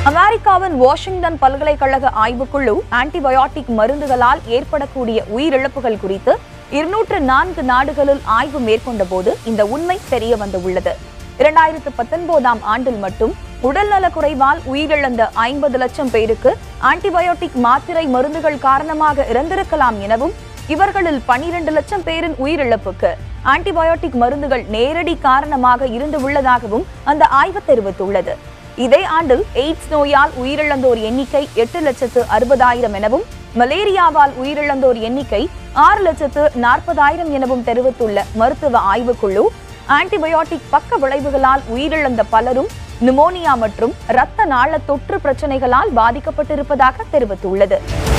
அமெரிக்காவின் வாஷிங்டன் பல்கலைக்கழக ஆய்வுக்குழு ஆன்டிபயோட்டிக் மருந்துகளால் ஏற்படக்கூடிய உயிரிழப்புகள் குறித்து இருநூற்று நான்கு நாடுகளில் ஆய்வு மேற்கொண்ட போது இந்த உண்மை தெரிய வந்துள்ளது இரண்டாயிரத்து பத்தொன்பதாம் ஆண்டில் மட்டும் உடல்நலக் குறைவால் உயிரிழந்த ஐம்பது லட்சம் பேருக்கு ஆன்டிபயோட்டிக் மாத்திரை மருந்துகள் காரணமாக இறந்திருக்கலாம் எனவும் இவர்களில் பனிரெண்டு லட்சம் பேரின் உயிரிழப்புக்கு ஆன்டிபயோட்டிக் மருந்துகள் நேரடி காரணமாக இருந்து உள்ளதாகவும் அந்த ஆய்வு தெரிவித்துள்ளது இதே ஆண்டில் எய்ட்ஸ் நோயால் உயிரிழந்தோர் எண்ணிக்கை எட்டு லட்சத்து அறுபதாயிரம் எனவும் மலேரியாவால் உயிரிழந்தோர் எண்ணிக்கை ஆறு லட்சத்து நாற்பதாயிரம் எனவும் தெரிவித்துள்ள மருத்துவ ஆய்வுக்குழு ஆன்டிபயோட்டிக் பக்க விளைவுகளால் உயிரிழந்த பலரும் நிமோனியா மற்றும் இரத்த நாள தொற்று பிரச்சனைகளால் பாதிக்கப்பட்டிருப்பதாக தெரிவித்துள்ளது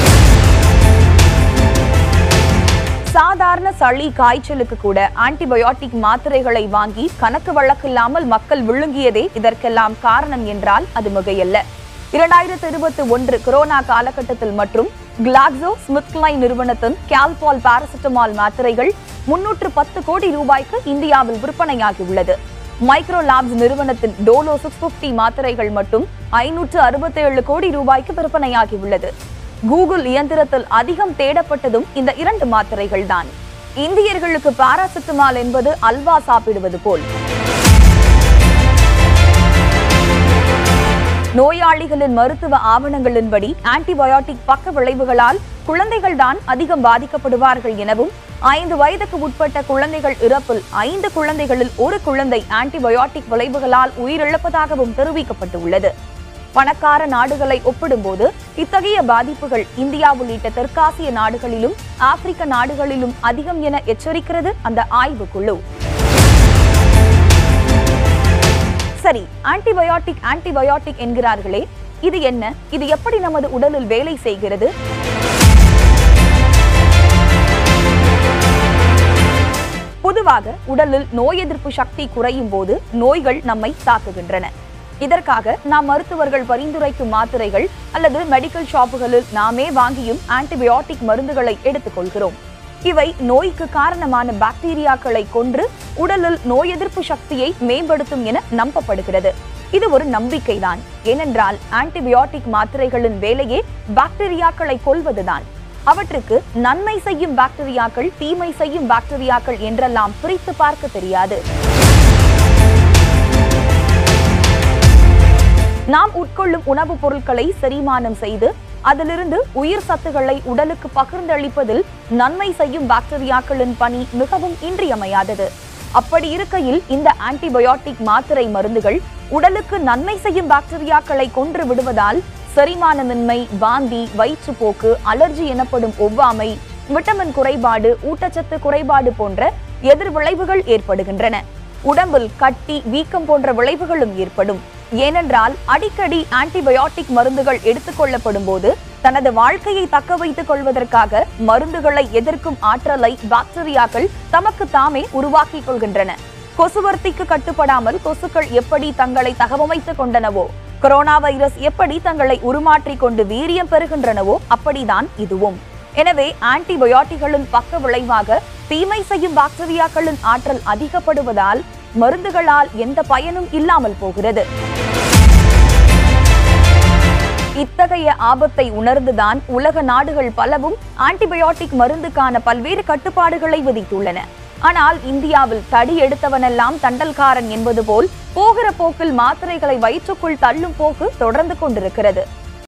சாதாரண சளி காய்ச்சலுக்கு கூட ஆன்டிபயோட்டிக் மாத்திரைகளை வாங்கி கணக்கு வழக்கில்லாமல் மக்கள் விழுங்கியதே இதற்கெல்லாம் காரணம் என்றால் அது மிகையல்ல இரண்டாயிரத்து இருபத்தி ஒன்று கொரோனா காலகட்டத்தில் மற்றும் கிளாக்ஸோ ஸ்மித்லைன் நிறுவனத்தின் கால்பால் பாராசிட்டமால் மாத்திரைகள் முன்னூற்று பத்து கோடி ரூபாய்க்கு இந்தியாவில் விற்பனையாகியுள்ளது மைக்ரோ லாப்ஸ் நிறுவனத்தின் டோலோ சிக்ஸ் பிப்டி மாத்திரைகள் மட்டும் ஐநூற்று அறுபத்தேழு கோடி ரூபாய்க்கு விற்பனையாகியுள்ளது கூகுள் இயந்திரத்தில் அதிகம் தேடப்பட்டதும் இந்த இரண்டு மாத்திரைகள் தான் இந்தியர்களுக்கு பாராசிட்டமால் என்பது அல்வா சாப்பிடுவது போல் நோயாளிகளின் மருத்துவ ஆவணங்களின்படி ஆன்டிபயோட்டிக் பக்க விளைவுகளால் குழந்தைகள் தான் அதிகம் பாதிக்கப்படுவார்கள் எனவும் ஐந்து வயதுக்கு உட்பட்ட குழந்தைகள் இறப்பில் ஐந்து குழந்தைகளில் ஒரு குழந்தை ஆன்டிபயோட்டிக் விளைவுகளால் உயிரிழப்பதாகவும் தெரிவிக்கப்பட்டுள்ளது பணக்கார நாடுகளை ஒப்பிடும்போது இத்தகைய பாதிப்புகள் இந்தியா உள்ளிட்ட தெற்காசிய நாடுகளிலும் ஆப்பிரிக்க நாடுகளிலும் அதிகம் என எச்சரிக்கிறது அந்த ஆய்வுக்குழு சரி ஆன்டிபயோட்டிக் ஆன்டிபயோட்டிக் என்கிறார்களே இது என்ன இது எப்படி நமது உடலில் வேலை செய்கிறது பொதுவாக உடலில் நோய் எதிர்ப்பு சக்தி குறையும் போது நோய்கள் நம்மை தாக்குகின்றன இதற்காக நாம் மருத்துவர்கள் பரிந்துரைக்கும் மாத்திரைகள் அல்லது மெடிக்கல் ஷாப்புகளில் நாமே வாங்கியும் ஆன்டிபயோட்டிக் மருந்துகளை எடுத்துக்கொள்கிறோம் இவை நோய்க்கு காரணமான பாக்டீரியாக்களை கொன்று உடலில் நோய் எதிர்ப்பு சக்தியை மேம்படுத்தும் என நம்பப்படுகிறது இது ஒரு நம்பிக்கைதான் ஏனென்றால் ஆன்டிபயோட்டிக் மாத்திரைகளின் வேலையே பாக்டீரியாக்களை கொல்வதுதான் அவற்றுக்கு நன்மை செய்யும் பாக்டீரியாக்கள் தீமை செய்யும் பாக்டீரியாக்கள் என்றெல்லாம் பிரித்து பார்க்க தெரியாது நாம் உட்கொள்ளும் உணவுப் பொருட்களை செரிமானம் செய்து அதிலிருந்து உயிர் சத்துக்களை உடலுக்கு பகிர்ந்தளிப்பதில் நன்மை செய்யும் பாக்டீரியாக்களின் பணி மிகவும் இன்றியமையாதது அப்படி இருக்கையில் இந்த ஆன்டிபயோட்டிக் மாத்திரை மருந்துகள் உடலுக்கு நன்மை செய்யும் பாக்டீரியாக்களை கொன்று விடுவதால் செரிமானமின்மை வாந்தி வயிற்றுப்போக்கு அலர்ஜி எனப்படும் ஒவ்வாமை விட்டமின் குறைபாடு ஊட்டச்சத்து குறைபாடு போன்ற எதிர் விளைவுகள் ஏற்படுகின்றன உடம்பில் கட்டி வீக்கம் போன்ற விளைவுகளும் ஏற்படும் ஏனென்றால் அடிக்கடி ஆன்டிபயோட்டிக் மருந்துகள் எடுத்துக்கொள்ளப்படும் போது தனது வாழ்க்கையை தக்க வைத்துக் கொள்வதற்காக மருந்துகளை எதிர்க்கும் ஆற்றலை பாக்டீரியாக்கள் தமக்கு தாமே உருவாக்கிக் கொள்கின்றன கொசுவர்த்திக்கு கட்டுப்படாமல் கொசுக்கள் எப்படி தங்களை தகவமைத்துக் கொண்டனவோ கொரோனா வைரஸ் எப்படி தங்களை உருமாற்றிக் கொண்டு வீரியம் பெறுகின்றனவோ அப்படிதான் இதுவும் எனவே ஆன்டிபயோட்டிகளின் பக்க விளைவாக தீமை செய்யும் பாக்டீரியாக்களின் ஆற்றல் அதிகப்படுவதால் மருந்துகளால் எந்த பயனும் இல்லாமல் போகிறது இத்தகைய ஆபத்தை உணர்ந்துதான் உலக நாடுகள் பலவும் ஆன்டிபயோட்டிக் மருந்துக்கான பல்வேறு கட்டுப்பாடுகளை விதித்துள்ளன ஆனால் இந்தியாவில் தடி எடுத்தவனெல்லாம் தண்டல்காரன் என்பது போல் போகிற போக்கில் மாத்திரைகளை வயிற்றுக்குள் தள்ளும் போக்கு தொடர்ந்து கொண்டிருக்கிறது